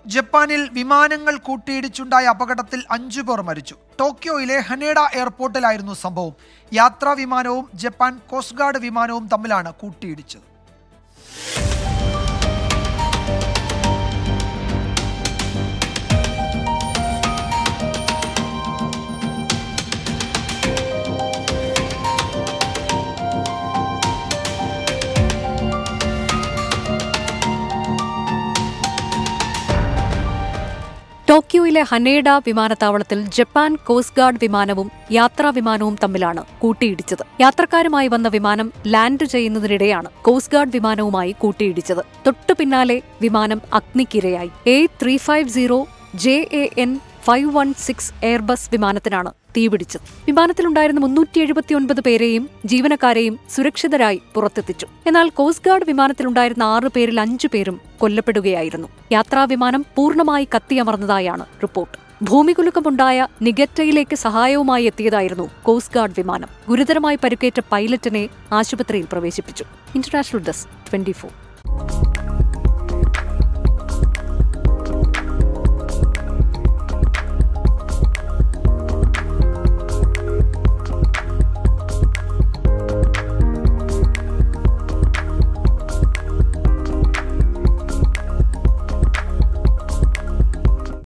ജപ്പാനിൽ വിമാനങ്ങൾ കൂട്ടിയിടിച്ചുണ്ടായ അപകടത്തിൽ അഞ്ചു പേർ മരിച്ചു ടോക്കിയോയിലെ ഹനേഡ എയർപോർട്ടിലായിരുന്നു സംഭവം യാത്രാ വിമാനവും ജപ്പാൻ കോസ്റ്റ് ഗാർഡ് വിമാനവും തമ്മിലാണ് കൂട്ടിയിടിച്ചത് ടോക്കിയോയിലെ ഹനേഡ വിമാനത്താവളത്തിൽ ജപ്പാൻ കോസ്റ്റ് ഗാർഡ് വിമാനവും യാത്രാ വിമാനവും തമ്മിലാണ് കൂട്ടിയിടിച്ചത് യാത്രക്കാരുമായി വന്ന വിമാനം ലാൻഡ് ചെയ്യുന്നതിനിടെയാണ് കോസ്റ്റ് ഗാർഡ് വിമാനവുമായി കൂട്ടിയിടിച്ചത് തൊട്ടു പിന്നാലെ വിമാനം അഗ്നിക്കിരയായി A three five zero J A N five one six Airbus വിമാനത്തിനാണ് തീപിടിച്ചത് വിമാനത്തിലുണ്ടായിരുന്ന മുന്നൂറ്റി എഴുപത്തിയൊൻപത് പേരെയും ജീവനക്കാരെയും സുരക്ഷിതരായി പുറത്തെത്തിച്ചു എന്നാൽ കോസ്റ്റ് ഗാർഡ് വിമാനത്തിലുണ്ടായിരുന്ന ആറ് പേരിൽ അഞ്ചു പേരും കൊല്ലപ്പെടുകയായിരുന്നു യാത്രാ വിമാനം പൂർണ്ണമായി കത്തിയമർന്നതായാണ് റിപ്പോർട്ട് ഭൂമികുലുക്കമുണ്ടായ നിഗറ്റയിലേക്ക് സഹായവുമായി എത്തിയതായിരുന്നു കോസ്റ്റ് ഗാർഡ് വിമാനം ഗുരുതരമായി പരിക്കേറ്റ പൈലറ്റിനെ ആശുപത്രിയിൽ പ്രവേശിപ്പിച്ചു ഇന്റർനാഷണൽ ഡെസ്ക് ട്വന്റി